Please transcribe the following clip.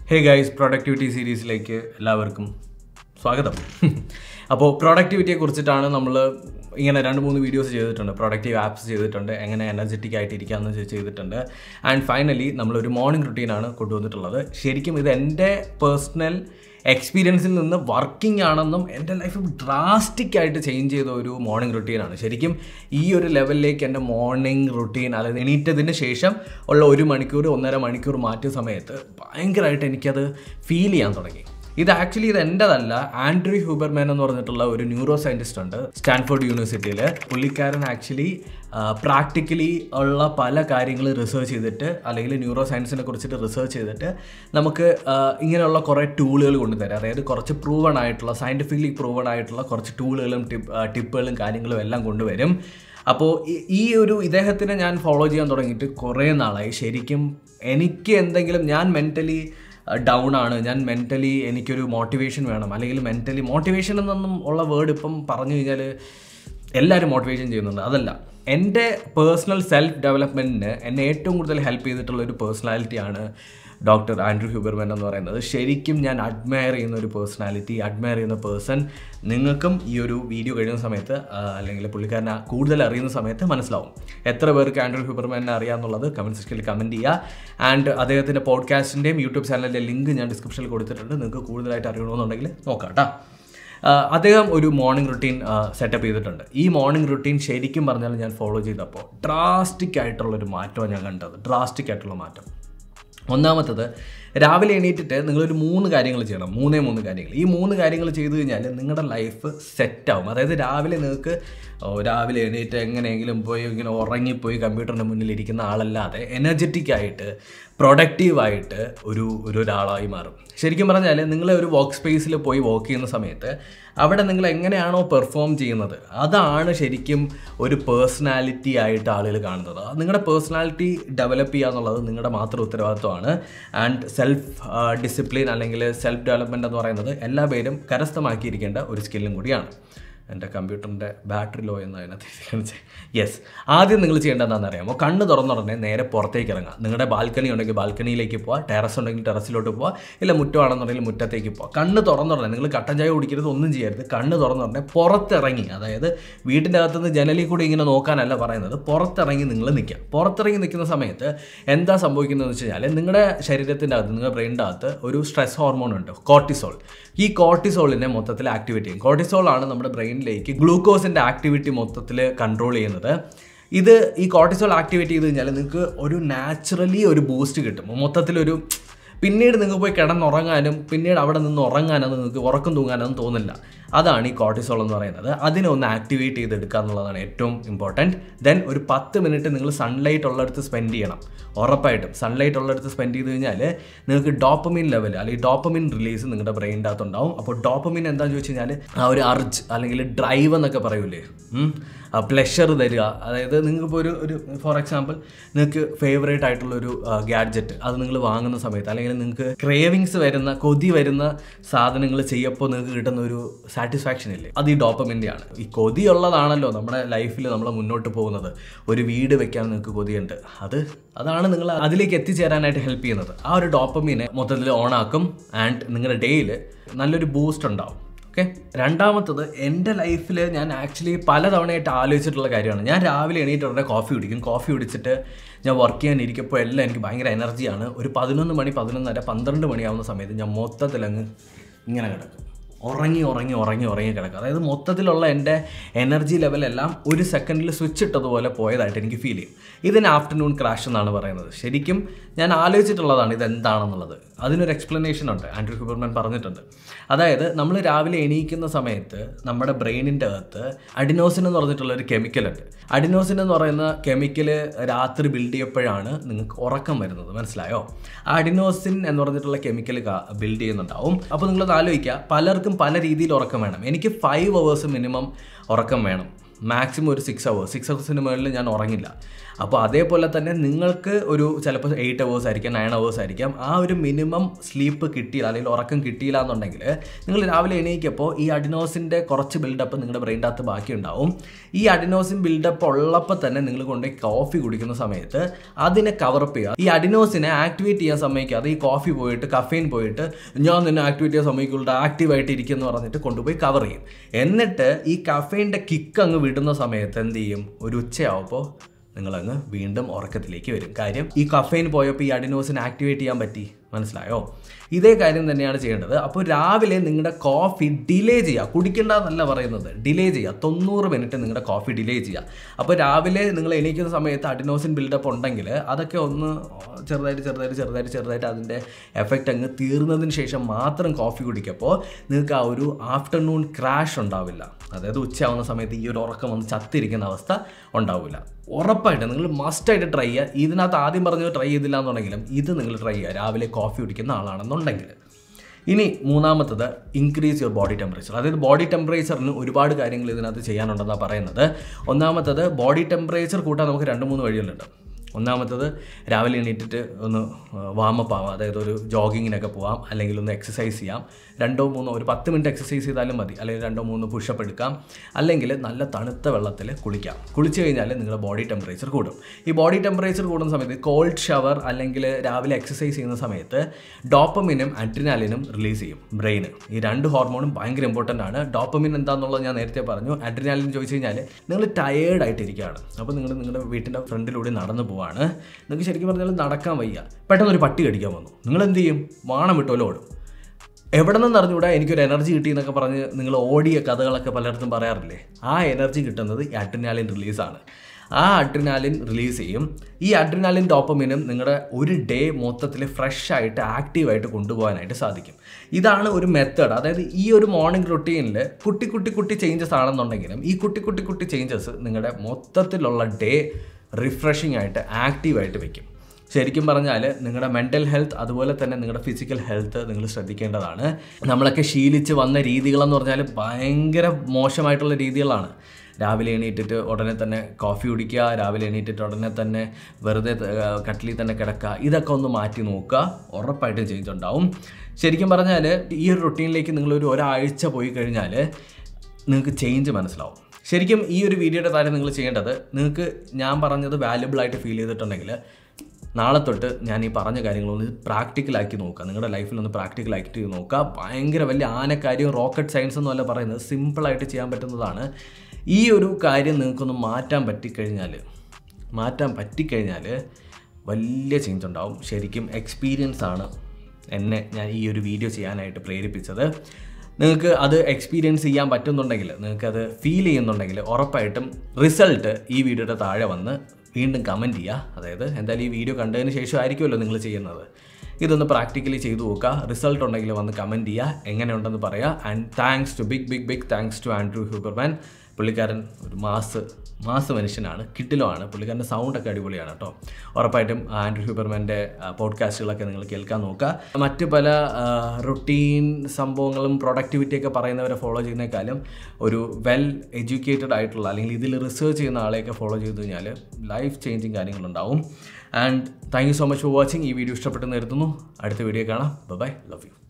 hey guys productivity സീരീസിലേക്ക് എല്ലാവർക്കും സ്വാഗതം അപ്പോൾ പ്രൊഡക്ടിവിറ്റിയെ കുറിച്ചിട്ടാണ് നമ്മൾ ഇങ്ങനെ രണ്ട് മൂന്ന് വീഡിയോസ് ചെയ്തിട്ടുണ്ട് പ്രൊഡക്റ്റീവ് ആപ്സ് ചെയ്തിട്ടുണ്ട് എങ്ങനെ എനർജറ്റിക് ആയിട്ട് ഇരിക്കാമെന്ന് ചെയ്തിട്ടുണ്ട് ആൻഡ് ഫൈനലി നമ്മളൊരു മോർണിംഗ് റുട്ടീനാണ് കൊണ്ടുവന്നിട്ടുള്ളത് ശരിക്കും ഇത് എൻ്റെ പേഴ്സണൽ എക്സ്പീരിയൻസിൽ നിന്ന് വർക്കിംഗ് ആണെന്നും എൻ്റെ ലൈഫ് ഡ്രാസ്റ്റിക് ആയിട്ട് ചേഞ്ച് ചെയ്ത ഒരു മോർണിംഗ് റുട്ടീനാണ് ശരിക്കും ഈ ഒരു ലെവലിലേക്ക് എൻ്റെ മോർണിംഗ് റുട്ടീൻ അതായത് എണീറ്റതിന് ശേഷം ഉള്ള ഒരു മണിക്കൂർ ഒന്നര മണിക്കൂർ മാറ്റിയ സമയത്ത് ഭയങ്കരമായിട്ട് എനിക്കത് ഫീൽ ചെയ്യാൻ തുടങ്ങി ഇത് ആക്ച്വലി ഇത് എൻ്റെതല്ല ആൻഡ്രി ഹൂബർമാൻ എന്ന് പറഞ്ഞിട്ടുള്ള ഒരു ന്യൂറോ സയൻറ്റിസ്റ്റ് ഉണ്ട് സ്റ്റാൻഫോർഡ് യൂണിവേഴ്സിറ്റിയിൽ പുള്ളിക്കാരൻ ആക്ച്വലി പ്രാക്ടിക്കലി ഉള്ള പല കാര്യങ്ങൾ റിസർച്ച് ചെയ്തിട്ട് അല്ലെങ്കിൽ ന്യൂറോ സയൻസിനെ കുറിച്ചിട്ട് റിസർച്ച് ചെയ്തിട്ട് നമുക്ക് ആ, ഇങ്ങനെയുള്ള കുറേ ടൂളുകൾ കൊണ്ടുതരാം അതായത് കുറച്ച് പ്രൂവൺ ആയിട്ടുള്ള സയൻറ്റിഫിക്കലി പ്രൂവൺ ആയിട്ടുള്ള കുറച്ച് ടൂളുകളും ടിപ്പ് ആ, ടിപ്പുകളും കാര്യങ്ങളും എല്ലാം കൊണ്ടുവരും അപ്പോൾ ഈ- ഈ ഒരു ഇദ്ദേഹത്തിനെ ഞാൻ ഫോളോ ചെയ്യാൻ തുടങ്ങിയിട്ട് കുറേ നാളായി ശരിക്കും എനിക്ക് എന്തെങ്കിലും ഞാൻ മെൻ്റലി ഡൗൺ ആണ് ഞാൻ മെൻ്റലി എനിക്കൊരു മോട്ടിവേഷൻ വേണം അല്ലെങ്കിൽ മെൻ്റലി മോട്ടിവേഷൻ എന്നൊന്നും ഉള്ള വേർഡ് ഇപ്പം പറഞ്ഞു കഴിഞ്ഞാൽ എല്ലാവരും മോട്ടിവേഷൻ ചെയ്യുന്നുണ്ട് അതല്ല എൻ്റെ പേഴ്സണൽ സെൽഫ് ഡെവലപ്മെൻറ്റിന് എന്നെ ഏറ്റവും കൂടുതൽ ഹെൽപ്പ് ചെയ്തിട്ടുള്ള ഒരു പേഴ്സണാലിറ്റിയാണ് ഡോക്ടർ ആൻഡ്രൂ ഹ്യൂബർമാൻ എന്ന് പറയുന്നത് ശരിക്കും ഞാൻ അഡ്മയർ ചെയ്യുന്ന ഒരു പേഴ്സണാലിറ്റി അഡ്മയർ ചെയ്യുന്ന പേഴ്സൺ നിങ്ങൾക്കും ഈ ഒരു വീഡിയോ കഴിയുന്ന സമയത്ത് ആ, അല്ലെങ്കിൽ പുള്ളിക്കാരനെ കൂടുതൽ അറിയുന്ന സമയത്ത് മനസ്സിലാവും എത്ര പേർക്ക് ആൻഡ്രൂ ഹ്യൂബർമാനെ അറിയാമെന്നുള്ളത് കമൻറ്റ് സെക്ഷനിൽ കമൻറ്റ് ചെയ്യുക ആൻഡ് അദ്ദേഹത്തിൻ്റെ പോഡ്കാസ്റ്റിൻ്റെയും യൂട്യൂബ് ചാനലിൻ്റെ ലിങ്ക് ഞാൻ ഡിസ്ക്രിപ്ഷനിൽ കൊടുത്തിട്ടുണ്ട് നിങ്ങൾക്ക് കൂടുതലായിട്ട് അറിയണമെന്നുണ്ടെങ്കിൽ നോക്കാം കേട്ടോ ആഹ് അദ്ദേഹം ഒരു മോർണിംഗ് റുട്ടീൻ സെറ്റപ്പ് ചെയ്തിട്ടുണ്ട് ഈ മോർണിംഗ് റുട്ടീൻ ശരിക്കും പറഞ്ഞാൽ ഞാൻ ഫോളോ ചെയ്തപ്പോൾ ഡ്രാസ്റ്റിക് ആയിട്ടുള്ളൊരു മാറ്റമാണ് ഞാൻ കണ്ടത് ഡ്രാസ്റ്റിക് ആയിട്ടുള്ള മാറ്റം ഒന്നാമത്തത് രാവിലെ എണീറ്റിട്ട് നിങ്ങളൊരു മൂന്ന് കാര്യങ്ങൾ ചെയ്യണം മൂന്നേ മൂന്ന് കാര്യങ്ങൾ ഈ മൂന്ന് കാര്യങ്ങൾ ചെയ്തു കഴിഞ്ഞാൽ നിങ്ങളുടെ ലൈഫ് സെറ്റാവും അതായത് രാവിലെ നിങ്ങൾക്ക് ഓ, രാവിലെ എണീറ്റ് എങ്ങനെയെങ്കിലും പോയി ഇങ്ങനെ ഉറങ്ങിപ്പോയി കമ്പ്യൂട്ടറിൻ്റെ മുന്നിൽ ഇരിക്കുന്ന ആളല്ലാതെ എനർജറ്റിക് ആയിട്ട് പ്രൊഡക്റ്റീവായിട്ട് ഒരു ഒരു ഒരാളായി മാറും ശരിക്കും പറഞ്ഞാൽ നിങ്ങൾ ഒരു വർക്ക് സ്പേസിൽ പോയി വർക്ക് ചെയ്യുന്ന സമയത്ത് അവിടെ നിങ്ങൾ എങ്ങനെയാണോ പെർഫോം ചെയ്യുന്നത് അതാണ് ശരിക്കും ഒരു പേഴ്സണാലിറ്റി ആയിട്ട് ആളുകൾ കാണുന്നത് അത് നിങ്ങളുടെ പേഴ്സണാലിറ്റി ഡെവലപ്പ് ചെയ്യുക എന്നുള്ളത് നിങ്ങളുടെ മാത്രം ഉത്തരവാദിത്വമാണ് ആൻഡ് സെൽഫ് ഡിസിപ്ലിൻ അല്ലെങ്കിൽ സെൽഫ് ഡെവലപ്മെൻറ്റ് എന്ന് പറയുന്നത് എല്ലാ പേരും കരസ്ഥമാക്കിയിരിക്കേണ്ട ഒരു സ്കില്ലും കൂടിയാണ് എൻ്റെ കമ്പ്യൂട്ടറിൻ്റെ ബാറ്ററി ലോ എന്ന് അതിനകത്ത് യെസ് ആദ്യം നിങ്ങൾ ചെയ്യേണ്ടത് എന്താണെന്ന് അറിയാമോ കണ്ണ് തുറന്നുടനെ നേരെ പുറത്തേക്ക് ഇറങ്ങുക നിങ്ങളുടെ ബാൽക്കണി ഉണ്ടെങ്കിൽ ബാൽക്കണിയിലേക്ക് പോവുക ടെറസ് ഉണ്ടെങ്കിൽ ടെറസിലോട്ട് പോവുക ഇല്ല മുറ്റമാണെന്നുണ്ടെങ്കിൽ മുറ്റത്തേക്ക് പോവുക കണ്ണ് തുറന്നുടനെ നിങ്ങൾ കട്ടൻ ചായ കുടിക്കരുത് ഒന്നും ചെയ്യരുത് കണ്ണ് തുറന്നുടനെ പുറത്തിറങ്ങി അതായത് വീട്ടിൻ്റെ അകത്തുനിന്ന് ജനലിൽ കൂടി ഇങ്ങനെ നോക്കാനല്ല പറയുന്നത് പുറത്തിറങ്ങി നിങ്ങൾ നിൽക്കുക പുറത്തിറങ്ങി നിൽക്കുന്ന സമയത്ത് എന്താ സംഭവിക്കുന്നതെന്ന് വെച്ച് കഴിഞ്ഞാൽ നിങ്ങളുടെ ശരീരത്തിൻ്റെ അകത്ത് നിങ്ങളുടെ ബ്രെയിനിൻ്റെ അകത്ത് ഒരു സ്ട്രെസ് ഹോർമോൺ ഉണ്ട് കോർട്ടിസോൾ ഈ കോർട്ടിസോളിനെ മൊത്തത്തിൽ ആക്ടിവേറ്റ് ചെയ്യും കോർട്ടിസോൾ ആണ് നമ്മുടെ ബ്രെയിനിലേക്ക് ഗ്ലൂക്കോസിൻ്റെ ആക്ടിവിറ്റി മൊത്തത്തിൽ കൺട്രോൾ ചെയ്യുന്നത് ഇത് ഈ കോർട്ടിസോൾ ആക്ടിവേറ്റ് ചെയ്ത് കഴിഞ്ഞാൽ നിങ്ങൾക്ക് ഒരു നാച്ചുറലി ഒരു ബൂസ്റ്റ് കിട്ടും മൊത്തത്തിലൊരു പിന്നീട് നിങ്ങൾക്ക് പോയി കിടന്നുറങ്ങാനും പിന്നീട് അവിടെ നിന്ന് ഉറങ്ങാനും നിങ്ങൾക്ക് ഉറക്കം തൂങ്ങാനൊന്നും തോന്നില്ല അതാണ് ഈ കോർട്ടിസോൾ എന്ന് പറയുന്നത് അതിനെ ഒന്ന് ആക്ടിവേറ്റ് ചെയ്തെടുക്കുക എന്നുള്ളതാണ് ഏറ്റവും ഇമ്പോർട്ടൻറ്റ് ദെൻ ഒരു പത്ത് മിനിറ്റ് നിങ്ങൾ സൺലൈറ്റ് ഉള്ളിടത്ത് സ്പെൻഡ് ചെയ്യണം ഉറപ്പായിട്ടും സൺലൈറ്റ് ഉള്ളിടത്ത് സ്പെൻഡ് ചെയ്ത് കഴിഞ്ഞാൽ നിങ്ങൾക്ക് ഡോപ്പമിൻ ലെവൽ അല്ലെങ്കിൽ ഡോപ്പമിൻ റിലീസ് നിങ്ങളുടെ ബ്രെയിനിൻ്റെ അകത്തുണ്ടാവും അപ്പോൾ ഡോപ്പമിൻ എന്താണെന്ന് ചോദിച്ചു കഴിഞ്ഞാൽ ആ ഒരു അർജ് അല്ലെങ്കിൽ ഡ്രൈവ് എന്നൊക്കെ പറയൂലേ പ്ലഷർ തരിക അതായത് നിങ്ങൾക്ക് ഇപ്പോൾ ഒരു ഒരു ഫോർ എക്സാമ്പിൾ നിങ്ങൾക്ക് ഫേവറേറ്റ് ആയിട്ടുള്ള ഒരു ഗാഡ്ജറ്റ് അത് നിങ്ങൾ വാങ്ങുന്ന സമയത്ത് അല്ലെങ്കിൽ നിങ്ങൾക്ക് ക്രേവിങ്സ് വരുന്ന കൊതി വരുന്ന സാധനങ്ങൾ ചെയ്യപ്പോൾ നിങ്ങൾക്ക് കിട്ടുന്ന ഒരു സാറ്റിസ്ഫാക്ഷൻ ഇല്ലേ അത് ഈ ഡോപ്പമിൻ്റെ ആണ് ഈ കൊതിയുള്ളതാണല്ലോ നമ്മുടെ ലൈഫിൽ നമ്മൾ മുന്നോട്ട് പോകുന്നത് ഒരു വീട് വെക്കാൻ നിങ്ങൾക്ക് കൊതിയുണ്ട് അത് അതാണ് നിങ്ങൾ അതിലേക്ക് എത്തിച്ചേരാനായിട്ട് ഹെൽപ്പ് ചെയ്യുന്നത് ആ ഒരു ഡോപ്പമീനെ മൊത്തത്തിൽ ഓണാക്കും ആൻഡ് നിങ്ങളുടെ ഡേയിൽ നല്ലൊരു ബൂസ്റ്റ് ഉണ്ടാവും ഓക്കെ രണ്ടാമത്തത് എൻ്റെ ലൈഫിൽ ഞാൻ ആക്ച്വലി പലതവണയായിട്ട് ആലോചിച്ചിട്ടുള്ള കാര്യമാണ് ഞാൻ രാവിലെ എണീറ്റ് ഉടനെ കോഫി കുടിക്കും കോഫി കുടിച്ചിട്ട് ഞാൻ വർക്ക് ചെയ്യാൻ ഇരിക്കുമ്പോൾ എല്ലാം എനിക്ക് ഭയങ്കര എനർജിയാണ് ഒരു പതിനൊന്ന് മണി പതിനൊന്നര പന്ത്രണ്ട് മണിയാവുന്ന സമയത്ത് ഞാൻ മൊത്തത്തിൽ അങ്ങ് ഇങ്ങനെ കിടക്കും ഉറങ്ങി ഉറങ്ങി ഉറങ്ങി ഉറങ്ങി കിടക്കുക അതായത് മൊത്തത്തിലുള്ള എൻ്റെ എനർജി ലെവലെല്ലാം ഒരു സെക്കൻഡിൽ സ്വിച്ച് ഇട്ടതുപോലെ പോയതായിട്ട് എനിക്ക് ഫീൽ ചെയ്യും ഇതിന് ആഫ്റ്റർനൂൺ ക്രാഷ് എന്നാണ് പറയുന്നത് ശരിക്കും ഞാൻ ആലോചിച്ചിട്ടുള്ളതാണ് ഇത് എന്താണെന്നുള്ളത് അതിനൊരു എക്സ്പ്ലനേഷൻ ഉണ്ട് ആൻഡ്രൂ ഹ്യൂബർമാൻ പറഞ്ഞിട്ടുണ്ട് അതായത് നമ്മൾ രാവിലെ എണീക്കുന്ന സമയത്ത് നമ്മുടെ ബ്രെയിനിൻ്റെ അകത്ത് അഡിനോസിൻ എന്ന് പറഞ്ഞിട്ടുള്ള ഒരു കെമിക്കൽ ഉണ്ട് അഡിനോസിൻ എന്ന് പറയുന്ന കെമിക്കൽ രാത്രി ബിൽഡ് ചെയ്യപ്പോഴാണ് നിങ്ങൾക്ക് ഉറക്കം വരുന്നത് മനസ്സിലായോ ആ അഡിനോസിൻ എന്ന് പറഞ്ഞിട്ടുള്ള കെമിക്കൽ ബിൽഡ് ചെയ്യുന്നുണ്ടാവും അപ്പോൾ നിങ്ങളത് ആലോചിക്കുക പലർക്കും പല രീതിയിൽ ഉറക്കം വേണം എനിക്ക് ഫൈവ് അവേഴ്സ് മിനിമം ഉറക്കം വേണം മാക്സിമം ഒരു സിക്സ് അവേഴ്സ് സിക്സ് അവേഴ്സിന് മുകളിൽ ഞാൻ ഉറങ്ങില്ല അപ്പോൾ അതേപോലെ തന്നെ നിങ്ങൾക്ക് ഒരു ചിലപ്പോൾ എയ്റ്റ് അവേഴ്സ് ആയിരിക്കാം നയൻ അവേഴ്സ് ആയിരിക്കാം ആ ഒരു മിനിമം സ്ലീപ്പ് കിട്ടിയില്ല അല്ലെങ്കിൽ ഉറക്കം കിട്ടിയില്ല എന്നുണ്ടെങ്കിൽ നിങ്ങൾ രാവിലെ എണീക്കപ്പോൾ ഈ അഡിനോസിൻ്റെ കുറച്ച് ബിൽഡപ്പ് നിങ്ങളുടെ ബ്രെയിൻ്റെ അകത്ത് ബാക്കിയുണ്ടാവും ഈ അഡിനോസിൻ ബിൽഡപ്പ് ഉള്ളപ്പോൾ തന്നെ നിങ്ങൾ കൊണ്ടുപോയി കോഫി കുടിക്കുന്ന സമയത്ത് അതിനെ കവറപ്പ് ചെയ്യുക ഈ അഡിനോസിനെ ആക്ടിവേറ്റ് ചെയ്യാൻ സമ്മതിക്കാതെ ഈ കോഫി പോയിട്ട് കഫെയിൻ പോയിട്ട് ഞാൻ നിന്നെ ആക്ടിവേറ്റ് ചെയ്യാൻ സമ്മതിക്കുള്ള ആക്റ്റീവായിട്ട് ഇരിക്കുമെന്ന് പറഞ്ഞിട്ട് കൊണ്ടുപോയി കവർ ചെയ്യും എന്നിട്ട് ഈ കഫെയിൻ്റെ കിക്ക് അങ്ങ് വിടുന്ന സമയത്ത് എന്ത് ചെയ്യും ഒരു ഉച്ചയാവുമ്പോൾ നിങ്ങളങ്ങ് വീണ്ടും ഉറക്കത്തിലേക്ക് വരും കാര്യം ഈ കഫെയിൻ പോയപ്പോൾ ഈ അഡിനോസിനെ ആക്ടിവേറ്റ് ചെയ്യാൻ പറ്റി മനസ്സിലായോ ഇതേ കാര്യം തന്നെയാണ് ചെയ്യേണ്ടത് അപ്പോൾ രാവിലെ നിങ്ങളുടെ കോഫി ഡിലേ ചെയ്യുക കുടിക്കേണ്ട എന്നല്ല പറയുന്നത് ഡിലേ ചെയ്യുക തൊണ്ണൂറ് മിനിറ്റ് നിങ്ങളുടെ കോഫി ഡിലേ ചെയ്യുക അപ്പോൾ രാവിലെ നിങ്ങൾ എണീക്കുന്ന സമയത്ത് അഡിനോസിൻ ബിൽഡപ്പ് ഉണ്ടെങ്കിൽ അതൊക്കെ ഒന്ന് ചെറുതായിട്ട് ചെറുതായിട്ട് ചെറുതായിട്ട് ചെറുതായിട്ട് അതിൻ്റെ എഫക്റ്റ് അങ്ങ് തീർന്നതിന് ശേഷം മാത്രം കോഫി കുടിക്കപ്പോൾ നിങ്ങൾക്ക് ആ ഒരു ആഫ്റ്റർനൂൺ ക്രാഷ് ഉണ്ടാവില്ല അതായത് ഉച്ചയാവുന്ന സമയത്ത് ഈ ഒരു ഉറക്കം വന്ന് ചത്തിരിക്കുന്ന അവസ്ഥ ഉണ്ടാവില്ല ഉറപ്പായിട്ട് നിങ്ങൾ മസ്റ്റായിട്ട് ട്രൈ ചെയ്യുക ഇതിനകത്ത് ആദ്യം പറഞ്ഞത് ട്രൈ ചെയ്തില്ല എന്നുണ്ടെങ്കിലും ഇത് നിങ്ങൾ ട്രൈ ചെയ്യുക രാവിലെ കോഫി കുടിക്കുന്ന ആളാണെന്നുണ്ടെങ്കിൽ ഇനി മൂന്നാമത്തത് ഇൻക്രീസ് യുവർ ബോഡി ടെമ്പറേച്ചർ അതായത് ബോഡി ടെമ്പറേച്ചറിന് ഒരുപാട് കാര്യങ്ങൾ ഇതിനകത്ത് ചെയ്യാനുണ്ടെന്നാണ് പറയുന്നത് ഒന്നാമത്തത് ബോഡി ടെമ്പറേച്ചർ കൂട്ടാൻ നമുക്ക് രണ്ട് മൂന്ന് വഴികളുണ്ട് ഒന്നാമത്തത് രാവിലെ എണീറ്റിട്ട് ഒന്ന് വാമപ്പ് ആവാം അതായത് ഒരു ജോഗിങ്ങിനൊക്കെ പോവാം അല്ലെങ്കിൽ ഒന്ന് എക്സസൈസ് ചെയ്യാം രണ്ടോ മൂന്നോ ഒരു പത്ത് മിനിറ്റ് എക്സസൈസ് ചെയ്താലും മതി അല്ലെങ്കിൽ രണ്ടോ മൂന്നോ പുഷപ്പ് എടുക്കാം അല്ലെങ്കിൽ നല്ല തണുത്ത വെള്ളത്തിൽ കുളിക്കാം കുളിച്ച് കഴിഞ്ഞാൽ നിങ്ങളുടെ ബോഡി ടെമ്പറേച്ചർ കൂടും ഈ ബോഡി ടെമ്പറേച്ചർ കൂടുന്ന സമയത്ത് കോൾഡ് ഷവർ അല്ലെങ്കിൽ രാവിലെ എക്സസൈസ് ചെയ്യുന്ന സമയത്ത് ഡോപ്പമിനും അഡ്രിനാലിനും റിലീസ് ചെയ്യും ബ്രെയിന് ഈ രണ്ട് ഹോർമോണും ഭയങ്കര ഇമ്പോർട്ടൻ്റ് ആണ് ഡോപ്പമിൻ എന്താണെന്നുള്ളത് ഞാൻ നേരത്തെ പറഞ്ഞു അഡ്രിനാലിൻ ചോദിച്ചു കഴിഞ്ഞാൽ നിങ്ങൾ ടയേർഡ് ആയിട്ടിരിക്കുകയാണ് അപ്പോൾ നിങ്ങൾ നിങ്ങളുടെ വീട്ടിൻ്റെ ഫ്രണ്ടിലൂടെ നടന്നു പോവാണ് നിങ്ങൾക്ക് ശരിക്കും പറഞ്ഞാൽ നടക്കാൻ വയ്യ പെട്ടെന്ന് ഒരു പട്ടി കടിക്കാൻ വന്നു നിങ്ങൾ എന്ത് ചെയ്യും വാണം വിട്ടോലും ഓടും എവിടെ നിന്ന് അറിഞ്ഞുകൂടാ എനിക്കൊരു എനർജി കിട്ടി എന്നൊക്കെ പറഞ്ഞ് നിങ്ങൾ ഓടിയ കഥകളൊക്കെ പലയിടത്തും പറയാറില്ലേ ആ എനർജി കിട്ടുന്നത് ഈ അഡ്രിനാലിൻ റിലീസാണ് ആ അഡ്രിനാലിൻ റിലീസ് ചെയ്യും ഈ അഡ്രിനാലിൻ ഡോപ്പമിനും നിങ്ങളുടെ ഒരു ഡേ മൊത്തത്തിൽ ഫ്രഷ് ആയിട്ട് ആക്റ്റീവായിട്ട് കൊണ്ടുപോകാനായിട്ട് സാധിക്കും ഇതാണ് ഒരു മെത്തേഡ് അതായത് ഈ ഒരു മോർണിംഗ് റുട്ടീനിൽ കുട്ടി കുട്ടി കുട്ടി ചേഞ്ചസ് ആണെന്നുണ്ടെങ്കിലും ഈ കുട്ടി കുട്ടി കുട്ടി ചേഞ്ചസ് നിങ്ങളുടെ മൊത്തത്തിലുള്ള ഡേ റിഫ്രഷിംഗ് ആയിട്ട് ആക്റ്റീവായിട്ട് വെക്കും ശരിക്കും പറഞ്ഞാൽ നിങ്ങളുടെ മെൻ്റൽ ഹെൽത്ത് അതുപോലെ തന്നെ നിങ്ങളുടെ ഫിസിക്കൽ ഹെൽത്ത് നിങ്ങൾ ശ്രദ്ധിക്കേണ്ടതാണ് നമ്മളൊക്കെ ശീലിച്ച് വന്ന രീതികളെന്ന് പറഞ്ഞാൽ ഭയങ്കര മോശമായിട്ടുള്ള രീതികളാണ് രാവിലെ എണീറ്റിട്ട് ഉടനെ തന്നെ കോഫി കുടിക്കുക രാവിലെ എണീറ്റിട്ട് ഉടനെ തന്നെ വെറുതെ കട്ടിലിൽ തന്നെ കിടക്കുക ഇതൊക്കെ ഒന്ന് മാറ്റി നോക്കുക ഉറപ്പായിട്ടും ചേഞ്ച് ഉണ്ടാവും ശരിക്കും പറഞ്ഞാൽ ഈ ഒരു റൊട്ടീനിലേക്ക് നിങ്ങളൊരു ഒരാഴ്ച പോയി കഴിഞ്ഞാൽ നിങ്ങൾക്ക് ചേഞ്ച് മനസ്സിലാവും ശരിക്കും ഈ ഒരു വീഡിയോയുടെ താരം നിങ്ങൾ ചെയ്യേണ്ടത് നിങ്ങൾക്ക് ഞാൻ പറഞ്ഞത് വാല്യുബിൾ ആയിട്ട് ഫീൽ ചെയ്തിട്ടുണ്ടെങ്കിൽ നാളെ തൊട്ട് ഞാൻ ഈ പറഞ്ഞ കാര്യങ്ങളൊന്ന് പ്രാക്ടിക്കലാക്കി നോക്കുക നിങ്ങളുടെ ലൈഫിൽ ഒന്ന് പ്രാക്ടിക്കലാക്കി നോക്കുക ഭയങ്കര വലിയ ആനക്കാര്യം റോക്കറ്റ് സയൻസ് എന്നല്ല പറയുന്നത് സിമ്പിളായിട്ട് ചെയ്യാൻ പറ്റുന്നതാണ് ഈ ഒരു കാര്യം നിങ്ങൾക്കൊന്ന് മാറ്റാൻ പറ്റിക്കഴിഞ്ഞാൽ മാറ്റാൻ പറ്റിക്കഴിഞ്ഞാൽ വലിയ ചേഞ്ച് ഉണ്ടാവും ശരിക്കും എക്സ്പീരിയൻസ് ആണ് എന്നെ ഞാൻ ഈ ഒരു വീഡിയോ ചെയ്യാനായിട്ട് പ്രേരിപ്പിച്ചത് നിങ്ങൾക്ക് അത് എക്സ്പീരിയൻസ് ചെയ്യാൻ പറ്റുന്നുണ്ടെങ്കിൽ നിങ്ങൾക്കത് ഫീൽ ചെയ്യുന്നുണ്ടെങ്കിൽ ഉറപ്പായിട്ടും റിസൾട്ട് ഈ വീഡിയോയുടെ താഴെ വന്ന് വീണ്ടും കമൻറ്റ് ചെയ്യുക അതായത് എന്തായാലും ഈ വീഡിയോ കണ്ടതിന് ശേഷം ആയിരിക്കുമല്ലോ നിങ്ങൾ ചെയ്യുന്നത് ഇതൊന്ന് പ്രാക്ടിക്കലി ചെയ്തു നോക്കുക റിസൾട്ട് ഉണ്ടെങ്കിൽ വന്ന് കമൻറ്റ് ചെയ്യുക എങ്ങനെയുണ്ടെന്ന് പറയുക and thanks to big big big thanks to Andrew Huberman പുള്ളിക്കാരൻ ഒരു മാസ് മാസ് മനുഷ്യനാണ് കിട്ടിലുമാണ് പുള്ളിക്കാരൻ്റെ സൗണ്ടൊക്കെ അടിപൊളിയാണ് കേട്ടോ ഉറപ്പായിട്ടും ആൻഡ്രൂ ഹ്യൂബർമാൻ്റെ പോഡ്കാസ്റ്റുകളൊക്കെ നിങ്ങൾ കേൾക്കാൻ നോക്കുക മറ്റ് പല റുട്ടീൻ സംഭവങ്ങളും പ്രൊഡക്ടിവിറ്റിയൊക്കെ പറയുന്നവരെ ഫോളോ ചെയ്യുന്നേക്കാളും ഒരു വെൽ എഡ്യൂക്കേറ്റഡ് ആയിട്ടുള്ള അല്ലെങ്കിൽ ഇതിൽ റിസർച്ച് ചെയ്യുന്ന ആളെയൊക്കെ ഫോളോ ചെയ്ത് കഴിഞ്ഞാൽ ലൈഫ് ചേഞ്ചിങ് കാര്യങ്ങളുണ്ടാവും and thank you so much for watching ഈ വീഡിയോ ഇഷ്ടപ്പെട്ടെന്ന് കരുതുന്നു അടുത്ത വീഡിയോ കാണാം ബൈ ലവ് യു